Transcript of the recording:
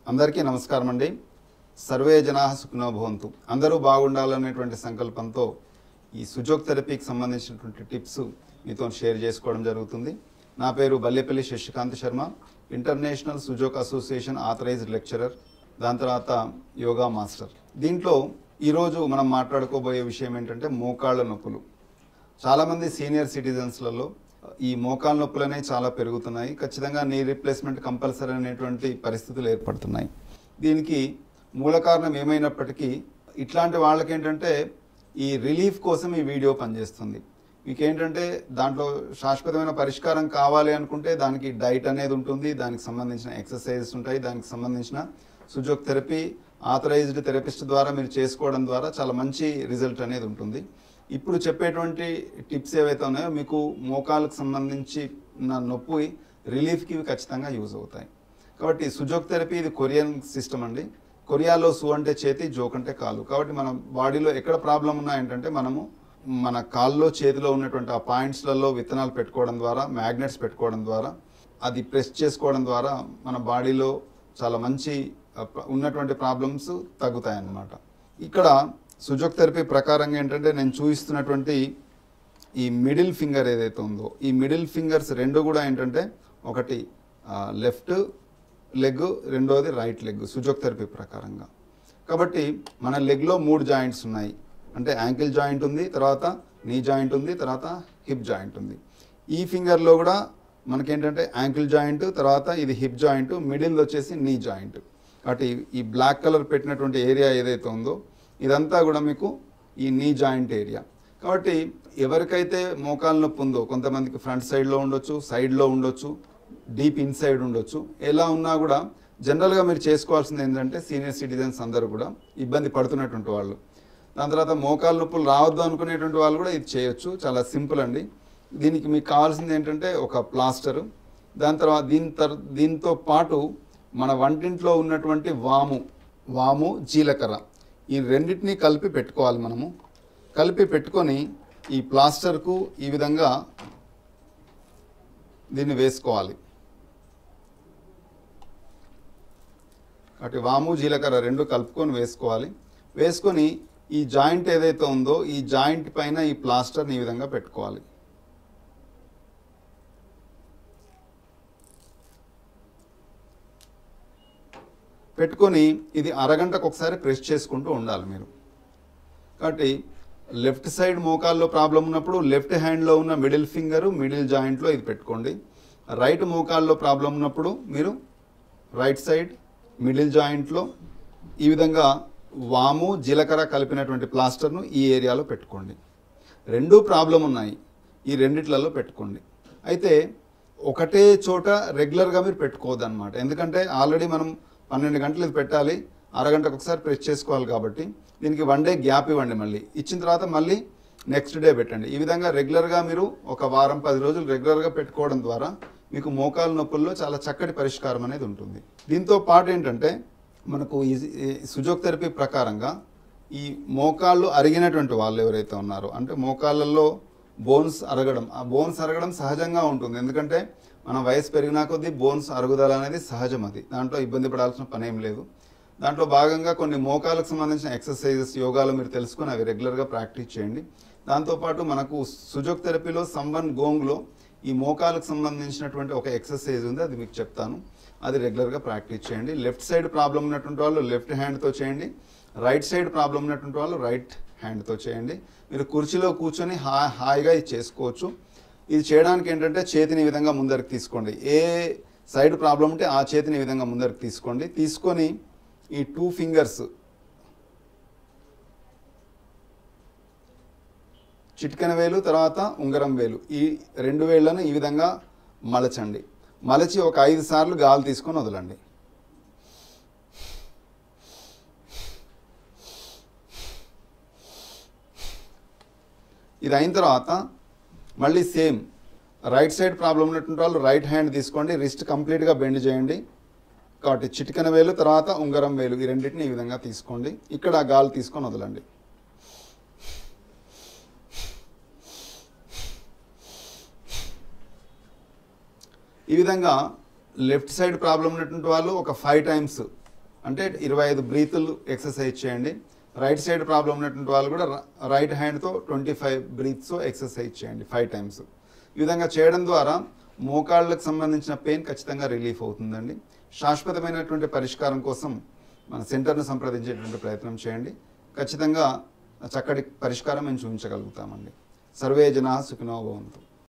అందరికీ నమస్కారం అండి సర్వే జనా సుఖినో భవంతు అందరూ బాగుండాలనేటువంటి సంకల్పంతో ఈ సుజోక్ థెరపీకి సంబంధించినటువంటి టిప్స్ మీతో షేర్ చేసుకోవడం జరుగుతుంది నా పేరు Ballepalli Shashikanth Sharma international Sujok association authorised lecturer దాని తర్వాత యోగా మాస్టర్ దీంట్లో ఈరోజు మనం మాట్లాడుకోబోయే విషయం ఏంటంటే మోకాళ్ళ నొప్పులు చాలామంది సీనియర్ సిటిజన్స్లలో ఈ మోకాల నొప్పులు అనేవి చాలా పెరుగుతున్నాయి ఖచ్చితంగా నీ రీప్లేస్మెంట్ కంపల్సరీ అనేటువంటి పరిస్థితులు ఏర్పడుతున్నాయి దీనికి మూల కారణం ఏమైనప్పటికీ ఇట్లాంటి వాళ్ళకి ఏంటంటే ఈ రిలీఫ్ కోసం ఈ వీడియో పనిచేస్తుంది మీకు ఏంటంటే దాంట్లో శాశ్వతమైన పరిష్కారం కావాలి అనుకుంటే దానికి డైట్ అనేది ఉంటుంది దానికి సంబంధించిన ఎక్సర్సైజెస్ ఉంటాయి దానికి సంబంధించిన సుజోక్ థెరపీ ఆథరైజ్డ్ థెరపిస్ట్ ద్వారా మీరు చేసుకోవడం ద్వారా చాలా మంచి రిజల్ట్ అనేది ఉంటుంది ఇప్పుడు చెప్పేటువంటి టిప్స్ ఏవైతే ఉన్నాయో మీకు మోకాలకు సంబంధించి నా నొప్పి రిలీఫ్కి ఇవి ఖచ్చితంగా యూజ్ అవుతాయి కాబట్టి సుజోక్ థెరపీ ఇది కొరియన్ సిస్టమ్ అండి కొరియాలో సు అంటే చేతి జోక్ అంటే కాలు కాబట్టి మన బాడీలో ఎక్కడ ప్రాబ్లం ఉన్నాయంటే మనము మన కాల్లో చేతిలో ఉన్నటువంటి ఆ పాయింట్స్లలో విత్తనాలు పెట్టుకోవడం ద్వారా మ్యాగ్నెట్స్ పెట్టుకోవడం ద్వారా అది ప్రెస్ చేసుకోవడం ద్వారా మన బాడీలో చాలా మంచి ఆ, ప్ర- ఉన్నటువంటి ప్రాబ్లమ్స్ తగ్గుతాయి అన్నమాట ఇక్కడ సుజోక్ థెరపీ ప్రకారంగా ఏంటంటే నేను చూపిస్తున్నటువంటి ఈ మిడిల్ ఫింగర్ ఏదైతే ఉందో ఈ మిడిల్ ఫింగర్స్ రెండు కూడా ఏంటంటే ఒకటి లెఫ్ట్ లెగ్ రెండోది రైట్ లెగ్ సుజోక్ థెరపీ ప్రకారంగా కాబట్టి మన లెగ్లో మూడు జాయింట్స్ ఉన్నాయి అంటే యాంకిల్ జాయింట్ ఉంది తర్వాత నీ జాయింట్ ఉంది తర్వాత హిప్ జాయింట్ ఉంది ఈ ఫింగర్లో కూడా మనకేంటంటే యాంకిల్ జాయింట్ తర్వాత ఇది హిప్ జాయింట్ మిడిల్ వచ్చేసి నీ జాయింట్ కాబట్టి ఈ బ్లాక్ కలర్ పెట్టినటువంటి ఏరియా ఏదైతే ఉందో ఇదంతా కూడా మీకు ఈ నీ జాయింట్ ఏరియా కాబట్టి ఎవరికైతే మోకాలు నొప్పి ఉందో కొంతమందికి ఫ్రంట్ సైడ్లో ఉండొచ్చు సైడ్లో ఉండొచ్చు డీప్ ఇన్సైడ్ ఉండొచ్చు ఎలా ఉన్నా కూడా జనరల్గా మీరు చేసుకోవాల్సింది ఏంటంటే సీనియర్ సిటిజన్స్ అందరూ కూడా ఇబ్బంది పడుతున్నటువంటి వాళ్ళు దాని తర్వాత మోకాలు నొప్పులు రావద్దు అనుకునేటువంటి వాళ్ళు కూడా ఇది చేయొచ్చు చాలా సింపుల్ అండి దీనికి మీకు కావాల్సింది ఏంటంటే ఒక ప్లాస్టరు దాని తర్వాత దీని తర్ దీంతో పాటు మన వంటింట్లో ఉన్నటువంటి వాము వాము జీలకర్ర ఈ రెండింటినీ కలిపి పెట్టుకోవాలి మనము కలిపి పెట్టుకొని ఈ ప్లాస్టర్కు ఈ విధంగా దీన్ని వేసుకోవాలి కాబట్టి వాము జీలకర్ర రెండు కలుపుకొని వేసుకోవాలి వేసుకొని ఈ జాయింట్ ఏదైతే ఉందో ఈ జాయింట్ పైన ఈ ప్లాస్టర్ని ఈ విధంగా పెట్టుకోవాలి పెట్టుకొని ఇది అరగంటకు ఒకసారి ప్రెస్ చేసుకుంటూ ఉండాలి మీరు కాబట్టి లెఫ్ట్ సైడ్ మోకాల్లో ప్రాబ్లం ఉన్నప్పుడు లెఫ్ట్ హ్యాండ్లో ఉన్న మిడిల్ ఫింగర్ మిడిల్ జాయింట్లో ఇది పెట్టుకోండి రైట్ మోకాల్లో ప్రాబ్లం ఉన్నప్పుడు మీరు రైట్ సైడ్ మిడిల్ జాయింట్లో ఈ విధంగా వాము జీలకర్ర కలిపినటువంటి ప్లాస్టర్ను ఈ ఏరియాలో పెట్టుకోండి రెండు ప్రాబ్లం ఉన్నాయి ఈ రెండిట్లలో పెట్టుకోండి అయితే ఒకటే చోట రెగ్యులర్గా మీరు పెట్టుకోవద్దు అనమాట ఎందుకంటే ఆల్రెడీ మనం పన్నెండు గంటలు ఇది పెట్టాలి అరగంటకు ఒకసారి ప్రెస్ చేసుకోవాలి కాబట్టి దీనికి వన్ డే గ్యాప్ ఇవ్వండి మళ్ళీ ఇచ్చిన తర్వాత మళ్ళీ నెక్స్ట్ డే పెట్టండి ఈ విధంగా రెగ్యులర్గా మీరు ఒక వారం పది రోజులు రెగ్యులర్గా పెట్టుకోవడం ద్వారా మీకు మోకాలు నొప్పుల్లో చాలా చక్కటి పరిష్కారం అనేది ఉంటుంది దీంతో పాటు ఏంటంటే మనకు ఈ ఈ సుజోక్ థెరపీ ప్రకారంగా ఈ మోకాళ్ళు అరిగినటువంటి వాళ్ళు ఎవరైతే ఉన్నారో అంటే మోకాళ్ళల్లో బోన్స్ అరగడం ఆ బోన్స్ అరగడం సహజంగా ఉంటుంది ఎందుకంటే మన వయసు పెరిగినా కొద్దీ బోన్స్ అరుగుదల అనేది సహజం అది దాంట్లో ఇబ్బంది పడాల్సిన పని ఏం లేదు దాంట్లో భాగంగా కొన్ని మోకాలకు సంబంధించిన ఎక్సర్సైజెస్ యోగాలు మీరు తెలుసుకుని అవి రెగ్యులర్గా ప్రాక్టీస్ చేయండి దాంతోపాటు మనకు సుజోక్ థెరపీలో సంవన్ గోంగ్లో ఈ మోకాలకు సంబంధించినటువంటి ఒక ఎక్సర్సైజ్ ఉంది అది మీకు చెప్తాను అది రెగ్యులర్గా ప్రాక్టీస్ చేయండి లెఫ్ట్ సైడ్ ప్రాబ్లం ఉన్నటువంటి వాళ్ళు లెఫ్ట్ హ్యాండ్తో చేయండి రైట్ సైడ్ ప్రాబ్లం ఉన్నటువంటి వాళ్ళు రైట్ హ్యాండ్తో చేయండి మీరు కుర్చీలో కూర్చొని హా హాయిగా ఇది చేసుకోవచ్చు ఇది చేయడానికి ఏంటంటే చేతిని ఈ విధంగా ముందరికి తీసుకోండి ఏ సైడ్ ప్రాబ్లం ఉంటే ఆ చేతిని ఈ విధంగా ముందరికి తీసుకోండి తీసుకొని ఈ టూ ఫింగర్స్ చిటికెన వేలు తర్వాత ఉంగరం వేలు ఈ రెండు వేళ్లను ఈ విధంగా మలచండి మలచి ఒక ఐదు సార్లు గాలి తీసుకొని వదలండి ఇది అయిన తర్వాత మళ్ళీ సేమ్ రైట్ సైడ్ ప్రాబ్లం ఉన్నటువంటి వాళ్ళు రైట్ హ్యాండ్ తీసుకోండి రిస్ట్ కంప్లీట్గా బెండ్ చేయండి కాబట్టి చిటికెన వేలు తర్వాత ఉంగరం వేలు ఈ రెండింటిని ఈ విధంగా తీసుకోండి ఇక్కడ గాలి తీసుకొని వదలండి ఈ విధంగా లెఫ్ట్ సైడ్ ప్రాబ్లం ఉన్నటువంటి వాళ్ళు ఒక ఫైవ్ టైమ్స్ అంటే ఇరవై ఐదు బ్రీతులు ఎక్సర్సైజ్ చేయండి రైట్ సైడ్ ప్రాబ్లం ఉన్నటువంటి వాళ్ళు కూడా రైట్ హ్యాండ్తో ట్వంటీ ఫైవ్ బ్రీత్స్ ఎక్సర్సైజ్ చేయండి ఫైవ్ టైమ్స్ ఈ విధంగా చేయడం ద్వారా మోకాళ్ళకు సంబంధించిన పెయిన్ ఖచ్చితంగా రిలీఫ్ అవుతుందండి శాశ్వతమైనటువంటి పరిష్కారం కోసం మన సెంటర్ను సంప్రదించేటువంటి ప్రయత్నం చేయండి ఖచ్చితంగా చక్కటి పరిష్కారం మేము చూపించగలుగుతామండి సర్వే జనా సుఖినో భవంతు